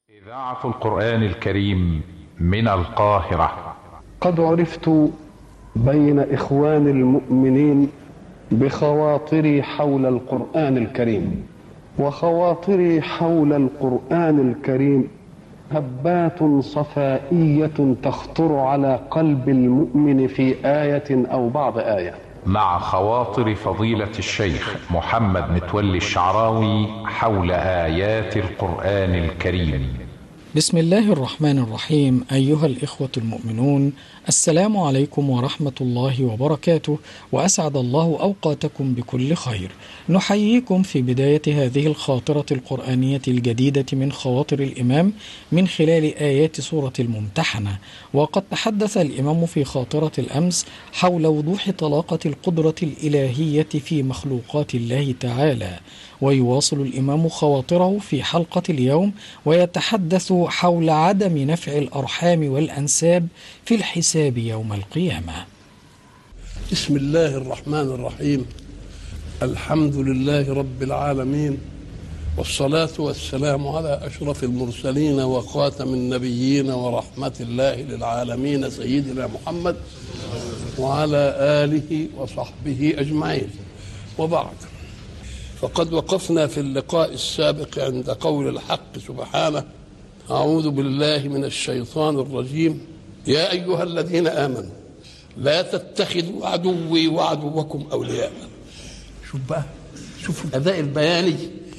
إذاعة القرآن الكريم من القاهرة قد عرفت بين إخوان المؤمنين بخواطري حول القرآن الكريم وخواطري حول القرآن الكريم هبات صفائية تخطر على قلب المؤمن في آية أو بعض آية مع خواطر فضيلة الشيخ محمد متولي الشعراوي حول آيات القرآن الكريم بسم الله الرحمن الرحيم أيها الإخوة المؤمنون السلام عليكم ورحمة الله وبركاته وأسعد الله أوقاتكم بكل خير نحييكم في بداية هذه الخاطرة القرآنية الجديدة من خواطر الإمام من خلال آيات سورة الممتحنة وقد تحدث الإمام في خاطرة الأمس حول وضوح طلاقة القدرة الإلهية في مخلوقات الله تعالى ويواصل الإمام خواطره في حلقة اليوم ويتحدث حول عدم نفع الأرحام والأنساب في الحساب يوم القيامة بسم الله الرحمن الرحيم الحمد لله رب العالمين والصلاة والسلام على أشرف المرسلين وخاتم النبيين ورحمة الله للعالمين سيدنا محمد وعلى آله وصحبه أجمعين وبعد فقد وقفنا في اللقاء السابق عند قول الحق سبحانه أعوذ بالله من الشيطان الرجيم يا أيها الذين آمنوا لا تتخذوا عدوي وعدوكم أولياء شوف بقى شوف الأداء البياني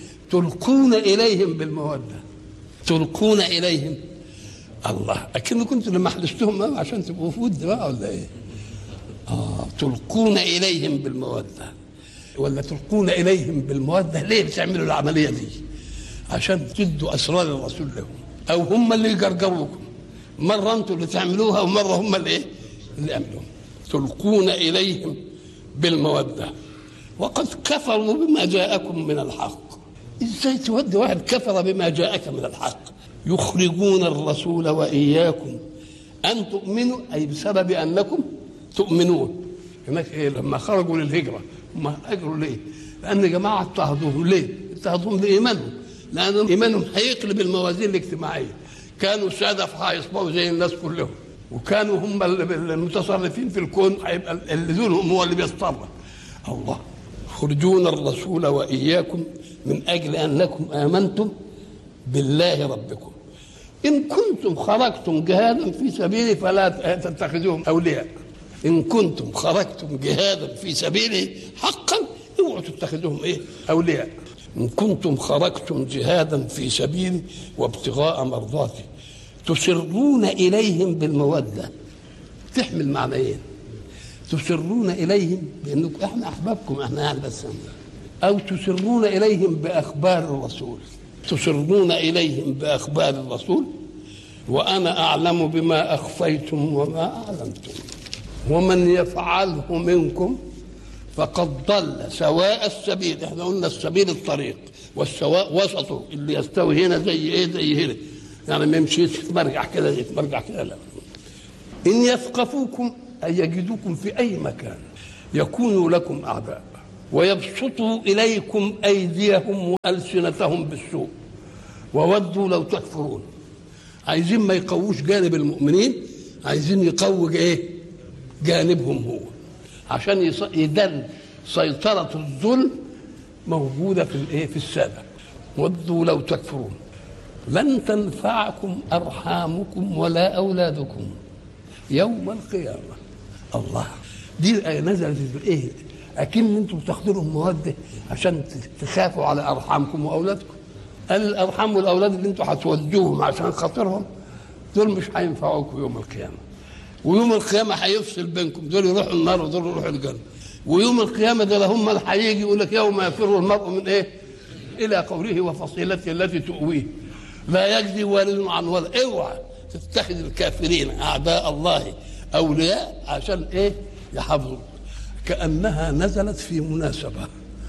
تلقون إليهم بالمودة تلقون إليهم الله أكن كنت لما حدثتهم عشان تبقوا في ود بقى ولا إيه؟ آه تلقون إليهم بالمودة ولا تلقون إليهم بالمودة ليه بتعملوا العملية دي؟ عشان تدوا أسرار الرسول لهم أو هم اللي يجرجروكم مرة أنتم اللي تعملوها ومرة هم اللي إيه؟ اللي يعملوها تلقون إليهم بالمودة وقد كفروا بما جاءكم من الحق ازاي تودي واحد كفر بما جاءك من الحق يخرجون الرسول واياكم ان تؤمنوا اي بسبب انكم تؤمنون هناك ايه لما خرجوا للهجره هم هاجروا ليه؟ لان جماعه اضطهدوهم ليه؟ اضطهدوهم لايمانهم لان ايمانهم هيقلب الموازين الاجتماعيه كانوا ساده فهيصبحوا زي الناس كلهم وكانوا هم المتصرفين في الكون هيبقى اللي دونهم هو اللي بيتصرف الله يخرجون الرسول واياكم من اجل انكم امنتم بالله ربكم ان كنتم خرجتم جهادا في سبيله فلا تتخذوهم اولياء ان كنتم خرجتم جهادا في سبيله حقا اوعوا تتخذوهم ايه اولياء ان كنتم خرجتم جهادا في سبيلي وابتغاء مرضاتي تسرون اليهم بالموده تحمل معنيين تسرون اليهم بانكم احنا احبابكم احنا يعني بس او تسرون اليهم باخبار الرسول تسرون اليهم باخبار الرسول وانا اعلم بما اخفيتم وما اعلنتم ومن يفعله منكم فقد ضل سواء السبيل احنا قلنا السبيل الطريق والسواء وسطه اللي يستوي هنا زي ايه زي هنا يعني ما يمشيش مرجع كده مرجع كده لا ان يثقفوكم أن يجدوكم في أي مكان يكونوا لكم أعداء ويبسطوا إليكم أيديهم وألسنتهم بالسوء وودوا لو تكفرون عايزين ما يقووش جانب المؤمنين عايزين يقووا ايه جانبهم هو عشان يدل سيطرة الظلم موجودة في الايه في السادة ودوا لو تكفرون لن تنفعكم أرحامكم ولا أولادكم يوم القيامة الله دي الآية نزلت ايه أكن انتم بتاخدوا لهم مواد عشان تخافوا على أرحامكم وأولادكم قال الأرحام والأولاد اللي انتم هتودوهم عشان خاطرهم دول مش هينفعوكم يوم القيامة ويوم القيامة هيفصل بينكم دول يروحوا النار ودول يروحوا الجنة ويوم القيامة دول هم اللي هيجي يقول لك يوم يفر المرء من ايه؟ إلى قوله وفصيلته التي تؤويه لا يجزي والد عن ولد اوعى تتخذ الكافرين اعداء الله اولياء عشان ايه يحافظوا كانها نزلت في مناسبه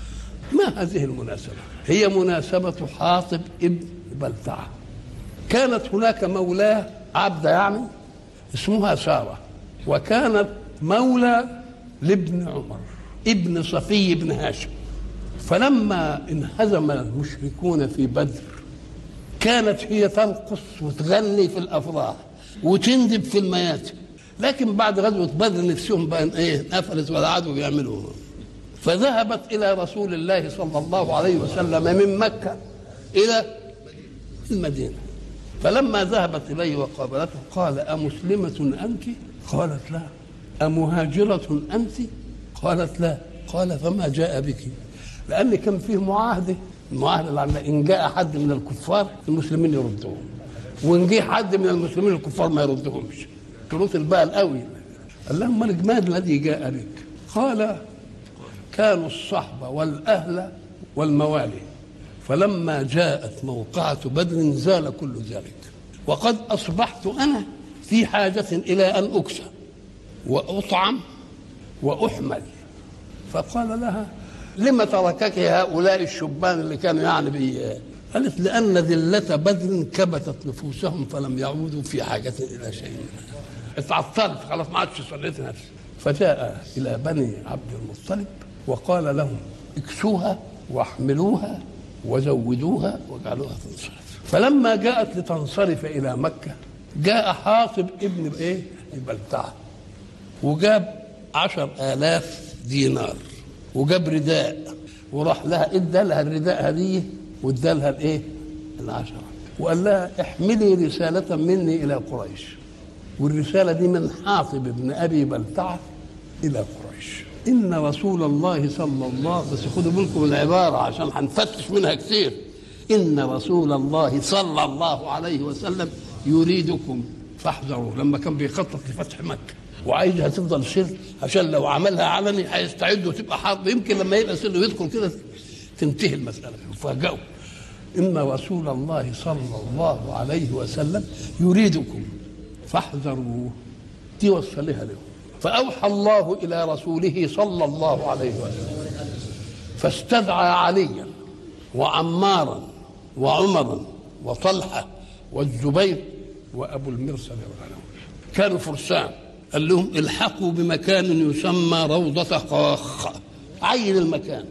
ما هذه المناسبه هي مناسبه حاطب ابن بلتعه كانت هناك مولاه عبده يعني اسمها ساره وكانت مولى لابن عمر ابن صفي بن هاشم فلما انهزم المشركون في بدر كانت هي ترقص وتغني في الافراح وتندب في المياتم لكن بعد غزوه بدر نفسهم بقى ايه نفلت ولا عادوا بيعملوا فذهبت الى رسول الله صلى الله عليه وسلم من مكه الى المدينه فلما ذهبت اليه وقابلته قال امسلمه انت قالت لا امهاجره انت قالت لا قال فما جاء بك لان كان فيه معاهده المعاهده اللي عندنا ان جاء حد من الكفار المسلمين يردوهم وان جه حد من المسلمين الكفار ما يردهمش شروط الباء القوي قال لهم ما الجماد الذي جاء بك قال كانوا الصحبه والاهل والموالي فلما جاءت موقعة بدر زال كل ذلك وقد أصبحت أنا في حاجة إلى أن أكسى وأطعم وأحمل فقال لها لم تركك هؤلاء الشبان اللي كانوا يعني بي قالت لأن ذلة بدر كبتت نفوسهم فلم يعودوا في حاجة إلى شيء اتعطلت خلاص ما عادش صليت نفسي فجاء إلى بني عبد المطلب وقال لهم اكسوها واحملوها وزودوها واجعلوها تنصرف فلما جاءت لتنصرف إلى مكة جاء حاطب ابن ايه بلتعه وجاب عشر آلاف دينار وجاب رداء وراح لها ادى لها الرداء هديه وادى لها الايه؟ العشره وقال لها احملي رساله مني الى قريش والرساله دي من حاطب بن ابي بلتعه الى قريش ان رسول الله صلى الله بس خدوا بالكم العباره عشان هنفتش منها كتير ان رسول الله صلى الله عليه وسلم يريدكم فاحذروا لما كان بيخطط لفتح مكه وعايزها تفضل سر عشان لو عملها علني هيستعد وتبقى حرب يمكن لما يبقى سر ويدخل كده تنتهي المساله فاجئوا ان رسول الله صلى الله عليه وسلم يريدكم فاحذروه دي وصلها له فاوحى الله الى رسوله صلى الله عليه وسلم فاستدعى عليا وعمارا وعمرا وطلحه والزبير وابو المرسل والعنوي كانوا فرسان قال لهم الحقوا بمكان يسمى روضة خاخ عين المكان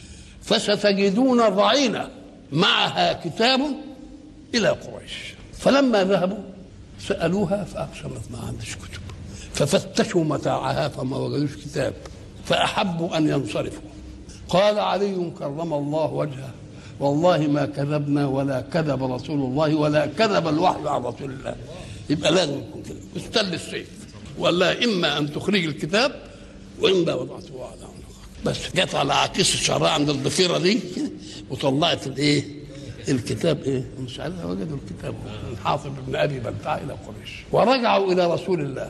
فستجدون الرعينة معها كتاب إلى قريش فلما ذهبوا سألوها فأقسمت ما عندش كتب ففتشوا متاعها فما وجدوش كتاب فأحبوا أن ينصرفوا قال علي كرم الله وجهه والله ما كذبنا ولا كذب رسول الله ولا كذب الوحي عن رسول الله يبقى لازم يكون كده استل السيف وقال لها اما ان تخرج الكتاب واما وضعته على عنقك بس جت على عكيس الشعراء عند الضفيره دي وطلعت الايه الكتاب ايه مش عارف وجدوا الكتاب من حاطب بن ابي بلتع الى قريش ورجعوا الى رسول الله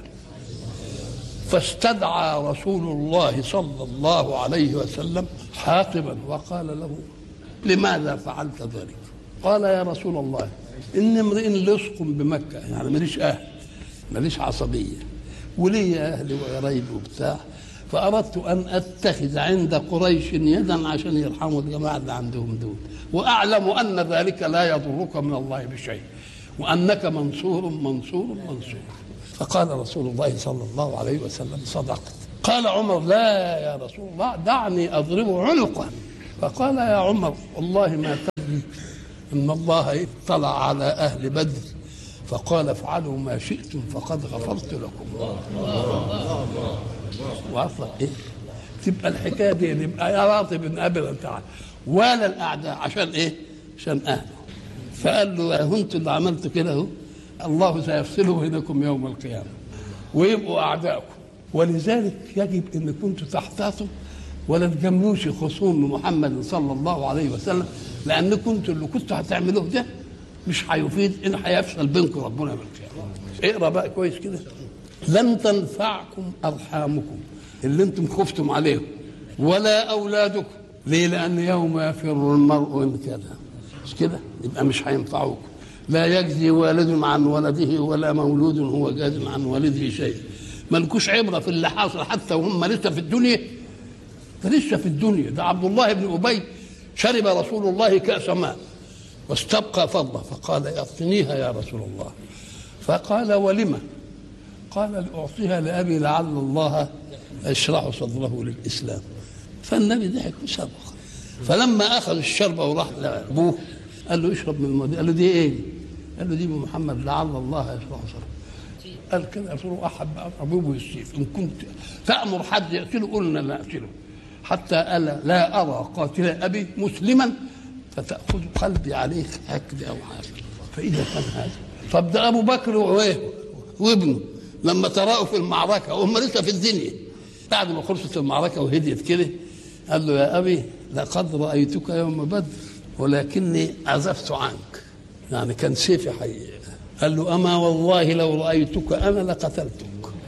فاستدعى رسول الله صلى الله عليه وسلم حاطبا وقال له لماذا فعلت ذلك قال يا رسول الله إن امرئ لصق بمكة يعني ماليش أهل ماليش عصبية ولي أهلي وقرايبي وبتاع فأردت أن أتخذ عند قريش يدا عشان يرحموا الجماعة اللي عندهم دول وأعلم أن ذلك لا يضرك من الله بشيء وأنك منصور منصور منصور فقال رسول الله صلى الله عليه وسلم صدقت قال عمر لا يا رسول الله دعني أضرب عنقه فقال يا عمر والله ما تدري ان الله اطلع على اهل بدر فقال افعلوا ما شئتم فقد غفرت لكم واصلا ايه تبقى الحكايه دي يبقى يا راطب ابدا تعالى ولا الاعداء عشان ايه؟ عشان اهله فقال له يا انتوا اللي عملتوا كده اهو الله سيفصله بينكم يوم القيامه ويبقوا اعدائكم ولذلك يجب ان كنتوا تحتاطوا ولا تجاملوش خصوم محمد صلى الله عليه وسلم لان كنتوا اللي كنتوا هتعملوه ده مش هيفيد ان هيفصل بينكم ربنا يوم القيامه اقرا بقى كويس كده لن تنفعكم ارحامكم اللي انتم خفتم عليهم ولا اولادكم ليه لان يوم يفر المرء من كذا مش كده يبقى مش هينفعوكم لا يجزي والد عن ولده ولا مولود هو جاز عن والده شيء ملكوش عبره في اللي حاصل حتى وهم لسه في الدنيا ده لسه في الدنيا ده عبد الله بن ابي شرب رسول الله كاس ماء واستبقى فضله فقال اعطنيها يا رسول الله فقال ولم قال لاعطيها لابي لعل الله يشرح صدره للاسلام فالنبي ضحك وصدق فلما اخذ الشربه وراح لابوه قال له اشرب من الماء دي قال له دي ايه دي؟ قال له دي من محمد لعل الله يشرح صدره قال كده رسول احب ابوه السيف ان كنت تامر حد يقتله قلنا لا اقتله حتى الا لا ارى قاتل ابي مسلما فتاخذ قلبي عليه هكذا او حاجه فاذا كان هذا طب ده ابو بكر وايه وابنه لما تراءوا في المعركه وهم لسه في الدنيا بعد ما خلصت المعركه وهديت كده قال له يا ابي لقد رايتك يوم بدر ولكني عزفت عنك يعني كان سيفي حي قال له اما والله لو رايتك انا لقتلتك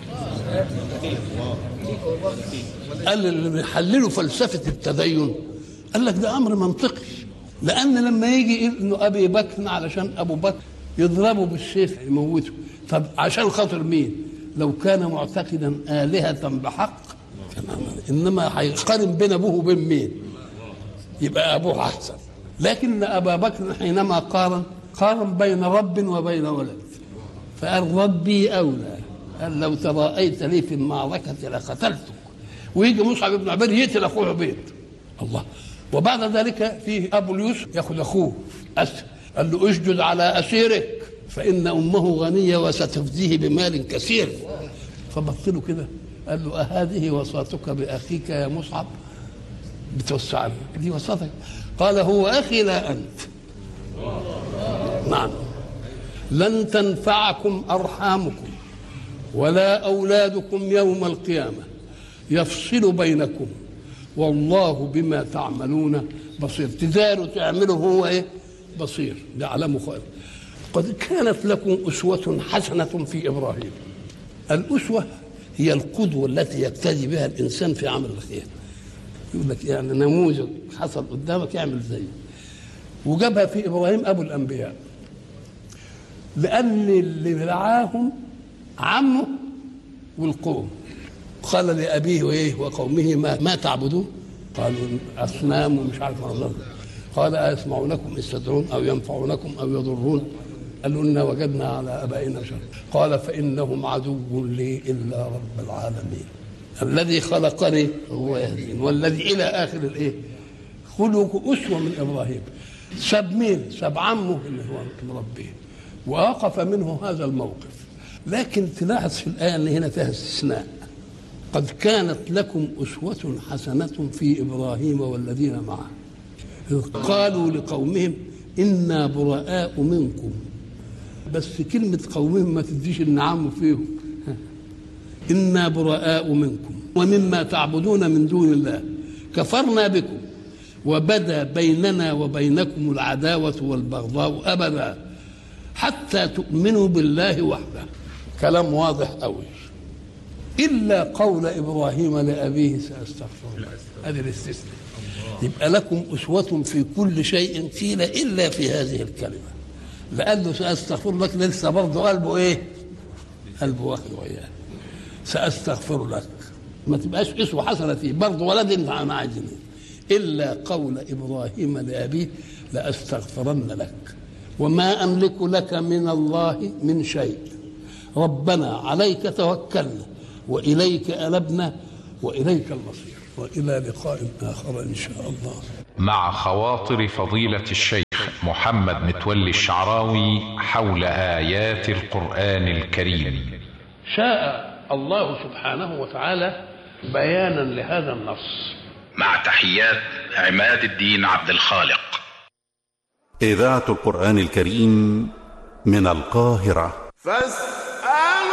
قال اللي بيحللوا فلسفه التدين قال لك ده امر منطقي لان لما يجي انه ابي بكر علشان ابو بكر يضربه بالسيف يموته طب عشان خاطر مين لو كان معتقدا الهه بحق كان عمل. انما هيقارن بين ابوه وبين مين يبقى ابوه احسن لكن ابا بكر حينما قارن قارن بين رب وبين ولد فقال ربي اولى قال لو تراءيت لي في المعركه لقتلتك ويجي مصعب بن عبيد يقتل اخوه عبيد الله وبعد ذلك في ابو اليوسف ياخذ اخوه اسد قال له اسجد على اسيرك فان امه غنيه وستفديه بمال كثير فبص له كده قال له أهذه وصاتك بأخيك يا مصعب بتوسع دي وصاتك قال هو أخي لا أنت نعم لن تنفعكم أرحامكم ولا أولادكم يوم القيامة يفصل بينكم والله بما تعملون بصير تداروا تعملوا هو ايه بصير يعلم خير قد كانت لكم أسوة حسنة في إبراهيم الأسوة هي القدوة التي يقتدي بها الإنسان في عمل الخير يقول لك يعني نموذج حصل قدامك اعمل زيه وجابها في إبراهيم أبو الأنبياء لأن اللي رعاهم عمه والقوم قال لأبيه وإيه وقومه ما, ما تعبدون قالوا أصنام ومش عارف الله قال أيسمعونكم إذ تدعون أو ينفعونكم أو يضرون قالوا إنا وجدنا على آبائنا شر قال فإنهم عدو لي إلا رب العالمين الذي خلقني هو يهدين والذي إلى آخر الإيه خلق أسوة من إبراهيم سب مين سب عمه اللي هو مربيه ووقف منه هذا الموقف لكن تلاحظ في الآية أن هنا فيها استثناء قد كانت لكم أسوة حسنة في إبراهيم والذين معه إذ قالوا لقومهم إنا براء منكم بس كلمة قومهم ما تديش النعم فيهم إنا براء منكم ومما تعبدون من دون الله كفرنا بكم وبدا بيننا وبينكم العداوة والبغضاء أبدا حتى تؤمنوا بالله وحده كلام واضح قوي إلا قول إبراهيم لأبيه سأستغفر الله هذه الاستثناء يبقى لكم أسوة في كل شيء قيل إلا في هذه الكلمة لأنه سأستغفر لك لسه برضه قلبه إيه؟ قلبه واخد وياه سأستغفر لك ما تبقاش أسوة حسنة فيه برضه ولد أنا عايزين إلا قول إبراهيم لأبيه لأستغفرن لك وما أملك لك من الله من شيء ربنا عليك توكلنا وإليك أنبنا وإليك المصير وإلى لقاء آخر إن شاء الله مع خواطر فضيلة الشيخ محمد متولي الشعراوي حول آيات القرآن الكريم شاء الله سبحانه وتعالى بيانا لهذا النص مع تحيات عماد الدين عبد الخالق إذاعة القرآن الكريم من القاهرة فاستمعوا